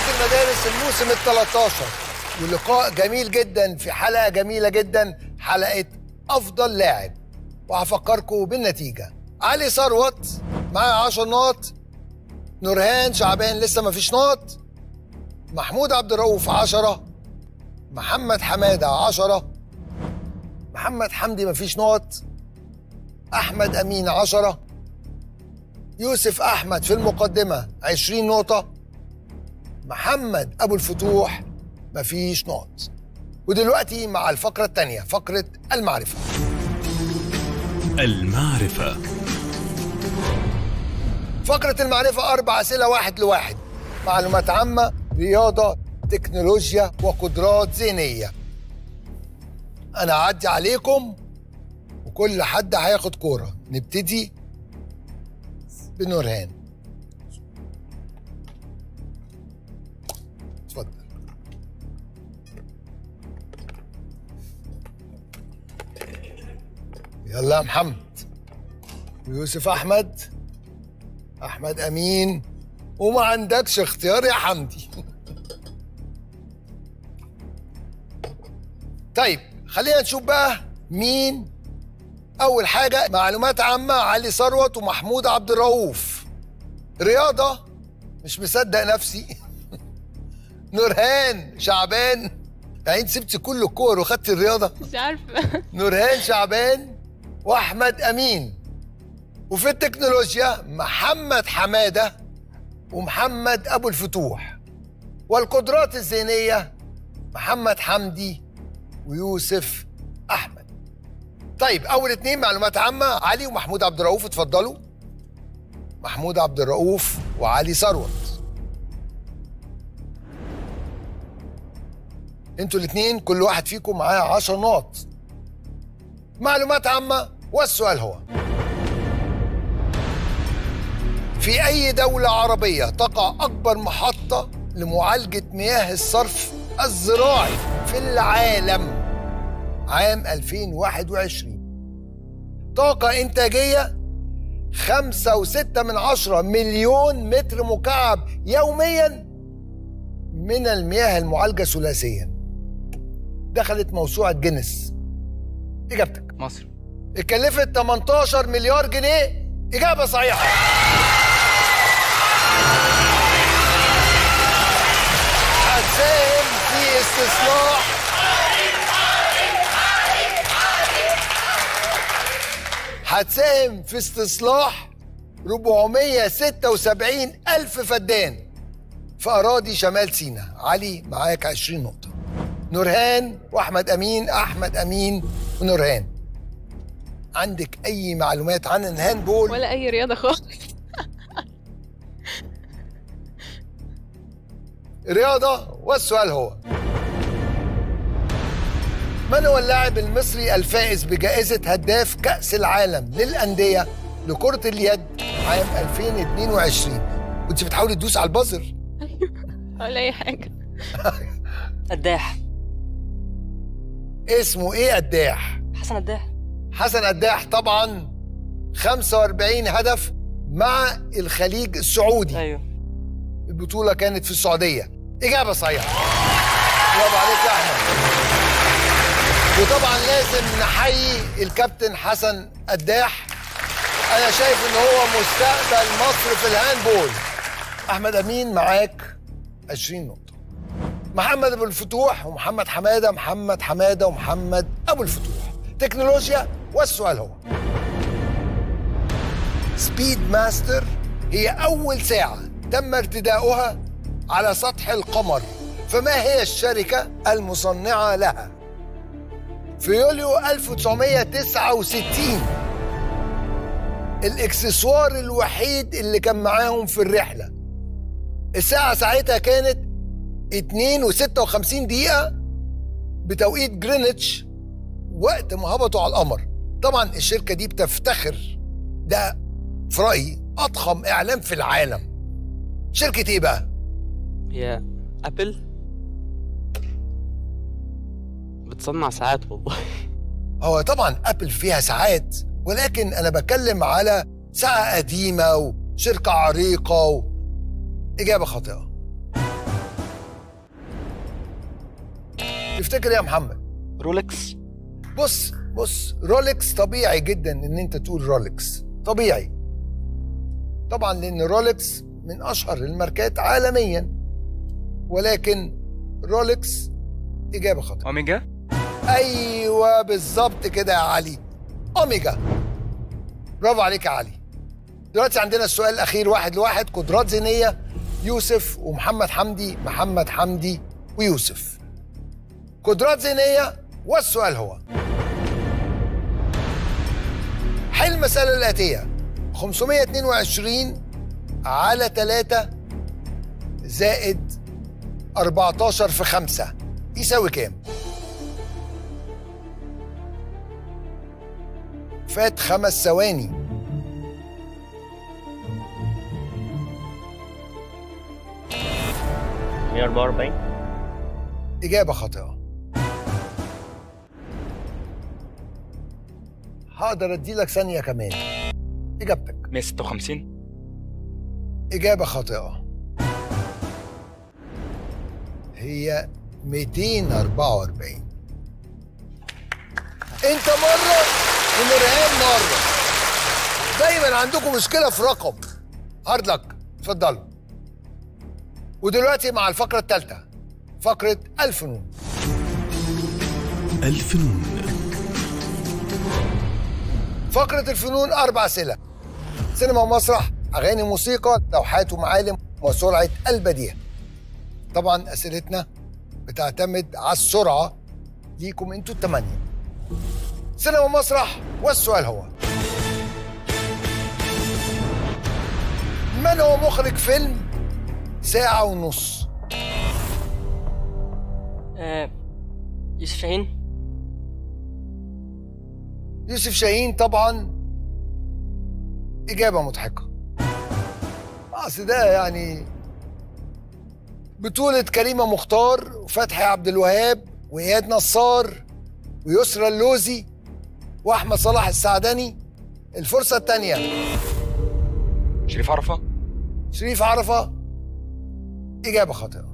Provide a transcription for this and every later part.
المدارس الموسم ال 13 ولقاء جميل جدا في حلقه جميله جدا حلقه افضل لاعب وهفكركم بالنتيجه علي ثروت معاه 10 نقط نورهان شعبان لسه ما فيش نقط محمود عبد الرؤوف 10 محمد حماده 10 محمد حمدي ما فيش نقط احمد امين 10 يوسف احمد في المقدمه 20 نقطه محمد ابو الفتوح مفيش نقط ودلوقتي مع الفقره الثانيه فقره المعرفه المعرفة فقره المعرفه اربع اسئله واحد لواحد معلومات عامه رياضه تكنولوجيا وقدرات ذهنيه انا هعدي عليكم وكل حد هياخد كوره نبتدي بنورهان اتفضل يلا يا محمد ويوسف احمد احمد امين وما عندكش اختيار يا حمدي طيب خلينا نشوف بقى مين اول حاجه معلومات عامه علي ثروت ومحمود عبد الرؤوف رياضه مش مصدق نفسي نورهان شعبان يعني انت سبت كل الكور وخدت الرياضه مش عارفه نورهان شعبان واحمد امين وفي التكنولوجيا محمد حماده ومحمد ابو الفتوح والقدرات الذهنيه محمد حمدي ويوسف احمد طيب اول اتنين معلومات عامه علي ومحمود عبد الرؤوف اتفضلوا محمود عبد الرؤوف وعلي ثروت انتوا الاثنين كل واحد فيكم معاه 10 نقط معلومات عامة والسؤال هو في أي دولة عربية تقع أكبر محطة لمعالجة مياه الصرف الزراعي في العالم عام 2021 طاقة إنتاجية خمسة وستة من عشرة مليون متر مكعب يوميا من المياه المعالجة ثلاثيا دخلت موسوعة جينيس إجابتك مصر اتكلفت 18 مليار جنيه إجابة صحيحة هتساهم في استصلاح هتساهم في استصلاح 476 ألف فدان في أراضي شمال سيناء علي معاك 20 نقطة نورهان وأحمد أمين أحمد أمين ونورهان عندك أي معلومات عن الهاندبول ولا اي رياضه خالص رياضة والسؤال هو من هو اللاعب المصري الفائز بجائزة هداف كأس العالم للأندية لكرة اليد عام 2022 وانت بتحاولي تدوس على البازر ولا اي حاجه قداح اسمه ايه قداح حسن قداح حسن قداح طبعا 45 هدف مع الخليج السعودي ايوه البطولة كانت في السعودية إجابة صحيحة برافو عليك يا أحمد وطبعا لازم نحيي الكابتن حسن قداح أنا شايف إن هو مستقبل مصر في الهاندبول أحمد أمين معاك 20 نقطة محمد أبو الفتوح ومحمد حمادة محمد حمادة ومحمد أبو الفتوح تكنولوجيا والسؤال هو سبيد ماستر هي أول ساعة تم ارتداؤها على سطح القمر فما هي الشركة المصنعة لها؟ في يوليو 1969 الاكسسوار الوحيد اللي كان معاهم في الرحلة الساعة ساعتها كانت 2 و56 دقيقة بتوقيت جرينتش وقت ما هبطوا على القمر طبعا الشركة دي بتفتخر ده في رأيي أضخم إعلان في العالم شركة إيه بقى؟ هي ابل بتصنع ساعات والله هو طبعا ابل فيها ساعات ولكن انا بتكلم على ساعه قديمه وشركه عريقه و... اجابه خاطئه تفتكر إيه يا محمد رولكس بص بص رولكس طبيعي جدا ان انت تقول رولكس طبيعي طبعا لان رولكس من اشهر الماركات عالميا ولكن رولكس اجابه خاطئه اوميجا ايوه بالظبط كده يا علي اوميجا برافو عليك يا علي دلوقتي عندنا السؤال الاخير واحد لواحد قدرات ذهنيه يوسف ومحمد حمدي محمد حمدي ويوسف قدرات ذهنيه والسؤال هو حل المسألة الآتية 522 على 3 زائد 14 في 5 يساوي كام؟ فات خمس ثواني مية أربعة وأربعين إجابة خاطئة هقدر أديلك ثانية كمان إجابتك 156 إجابة خاطئة هي 244 أنت مرة ونورهان مرة دايما عندكم مشكلة في رقم هارد لك اتفضلوا ودلوقتي مع الفقرة الثالثة فقرة الفنون الفنون فقرة الفنون أربع أسئلة سينما ومسرح أغاني موسيقى لوحات ومعالم وسرعة البديهة طبعا أسئلتنا بتعتمد على السرعة ليكم انتوا التمانية سينما ومسرح والسؤال هو من هو مخرج فيلم ساعة ونص آه يوسف شاهين يوسف شاهين طبعا إجابة مضحكة أصل ده يعني بطولة كريمة مختار وفتحي عبد الوهاب وإياد نصار ويسرى اللوزي وأحمد صلاح السعدني الفرصة الثانية شريف عرفة شريف عرفة إجابة خاطئة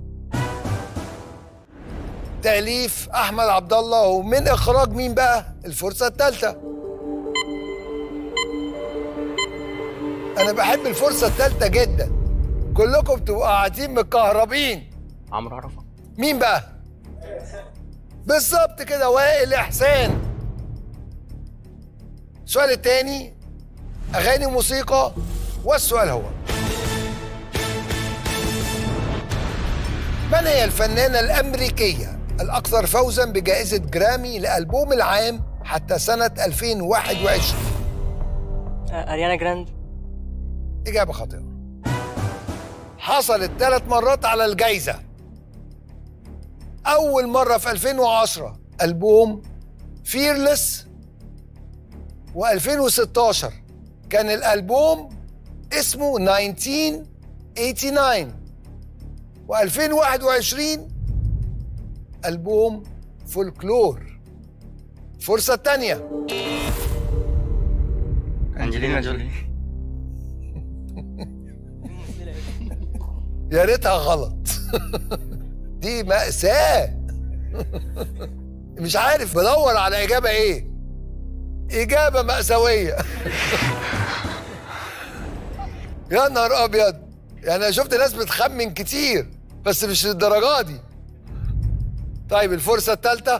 تأليف أحمد عبد الله ومن إخراج مين بقى؟ الفرصة الثالثة أنا بحب الفرصة الثالثة جدا كلكم بتبقوا قاعدين متكهربين عمرو عرفة مين بقى؟ بالظبط كده وائل إحسان السؤال الثاني أغاني وموسيقى والسؤال هو من هي الفنانة الأمريكية الأكثر فوزا بجائزة جرامي لألبوم العام حتى سنة 2021 آه اريانا جراند إجابة خاطئة حصلت ثلاث مرات على الجايزة أول مرة في 2010 ألبوم فيرلس و2016 كان الألبوم اسمه 1989 و2021 ألبوم فولكلور فرصة الثانية انجلينا جولي يا ريتها غلط دي مأساة مش عارف بدور على إجابة إيه إجابة مأساوية يا نهار أبيض يعني أنا شفت ناس بتخمن كتير بس مش للدرجة دي طيب الفرصة الثالثة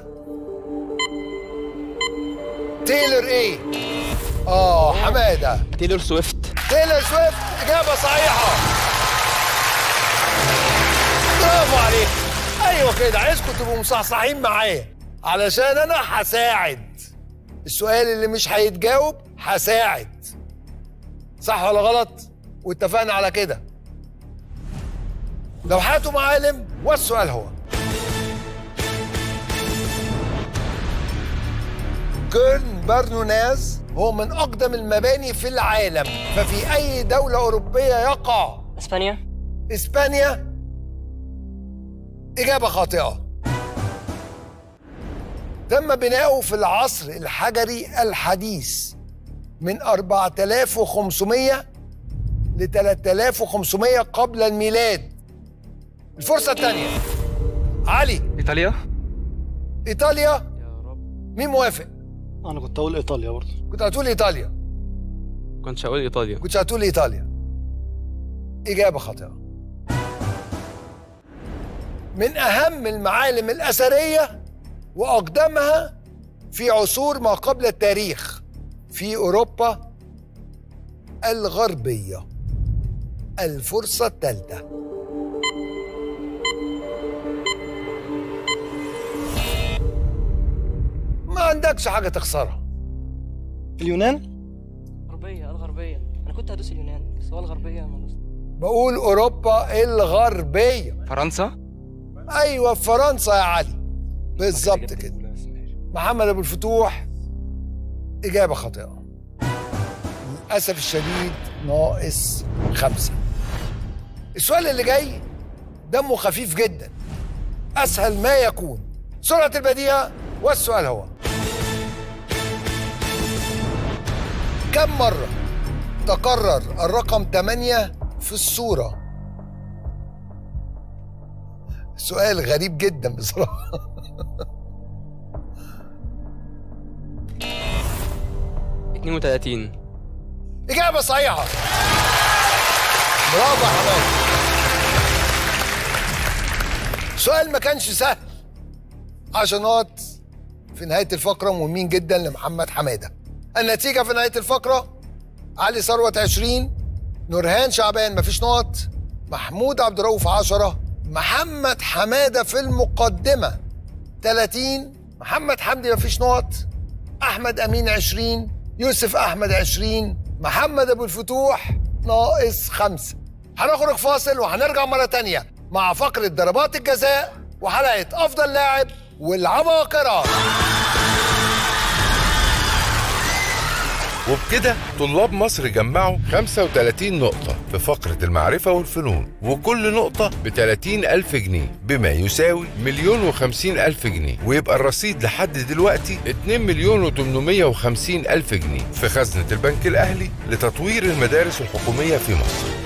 تايلور إيه؟ آه حمادة تيلور سويفت تايلور سويفت إجابة صحيحة برافو عليك أيوة كده عايزكم تبقوا مصحصحين معايا علشان أنا هساعد السؤال اللي مش هيتجاوب هساعد صح ولا غلط؟ واتفقنا على كده لوحات ومعالم والسؤال هو كيرن برنوناز هو من أقدم المباني في العالم ففي أي دولة أوروبية يقع اسبانيا إسبانيا إجابة خاطئة تم بناؤه في العصر الحجري الحديث من 4500 ل 3500 قبل الميلاد الفرصة الثانية علي ايطاليا ايطاليا يا رب مين موافق انا كنت اقول ايطاليا برضه كنت هتقول ايطاليا كنتش هقول ايطاليا كنت هتقول ايطاليا اجابه خاطئه من اهم المعالم الاثريه واقدمها في عصور ما قبل التاريخ في اوروبا الغربيه الفرصه الثالثه ما عندكش حاجه تخسرها اليونان غربية الغربية أنا كنت هدوس اليونان بس هو الغربية ما دوست بقول اوروبا الغربيه فرنسا ايوه في فرنسا يا علي بالظبط كده محمد ابو الفتوح اجابه خاطئه للاسف الشديد ناقص خمسه السؤال اللي جاي دمه خفيف جدا اسهل ما يكون سرعه البديهه والسؤال هو كم مره تكرر الرقم 8 في الصوره سؤال غريب جدا بصراحه 32 إجابة صحيحة برافو يا حماد سؤال ما كانش سهل عشان نقط في نهاية الفقرة مهمين جدا لمحمد حمادة النتيجة في نهاية الفقرة علي ثروت 20 نورهان شعبان مفيش نقط محمود عبد الرؤوف 10 محمد حمادة في المقدمة 30 محمد حمدي مفيش نقط احمد امين 20 يوسف احمد 20 محمد ابو الفتوح ناقص خمسة هنخرج فاصل وهنرجع مرة تانية مع فقرة ضربات الجزاء وحلقة أفضل لاعب والعباقرة وبكده طلاب مصر جمعوا 35 نقطة في فقرة المعرفة والفنون وكل نقطة ب 30 ألف جنيه بما يساوي مليون وخمسين ألف جنيه ويبقى الرصيد لحد دلوقتي 2 مليون و 850 ألف جنيه في خزنة البنك الأهلي لتطوير المدارس الحكومية في مصر